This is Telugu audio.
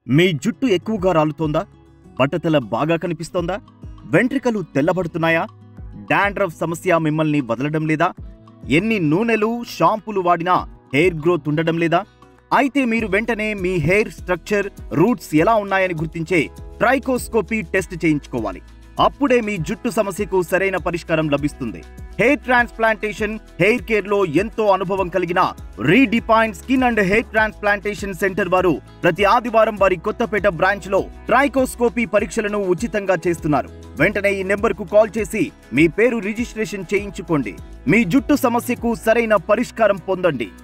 మీ జుట్టు ఎక్కువగా రాలుతోందా బట్టతల బాగా కనిపిస్తోందా వెంట్రికలు తెల్లబడుతున్నాయా డాండ్రఫ్ సమస్య మిమ్మల్ని వదలడం లేదా ఎన్ని నూనెలు షాంపూలు వాడినా హెయిర్ గ్రోత్ ఉండడం లేదా అయితే మీరు వెంటనే మీ హెయిర్ స్ట్రక్చర్ రూట్స్ ఎలా ఉన్నాయని గుర్తించే ట్రైకోస్కోపీ టెస్ట్ చేయించుకోవాలి అప్పుడే మీ జుట్టు సమస్యకు సరైన పరిష్కారం లభిస్తుంది హెయిర్ ట్రాన్స్ప్లాంటేషన్ హెయిర్ కేర్ లో ఎంతో అనుభవం కలిగిన redefined skin and hair transplantation centre వారు ప్రతి ఆదివారం వారి కొత్తపేట బ్రాంచ్ లో ట్రైకోస్కోపీ పరీక్షలను ఉచితంగా చేస్తున్నారు వెంటనే ఈ నెంబర్ కు కాల్ చేసి మీ పేరు రిజిస్ట్రేషన్ చేయించుకోండి మీ జుట్టు సమస్యకు సరైన పరిష్కారం పొందండి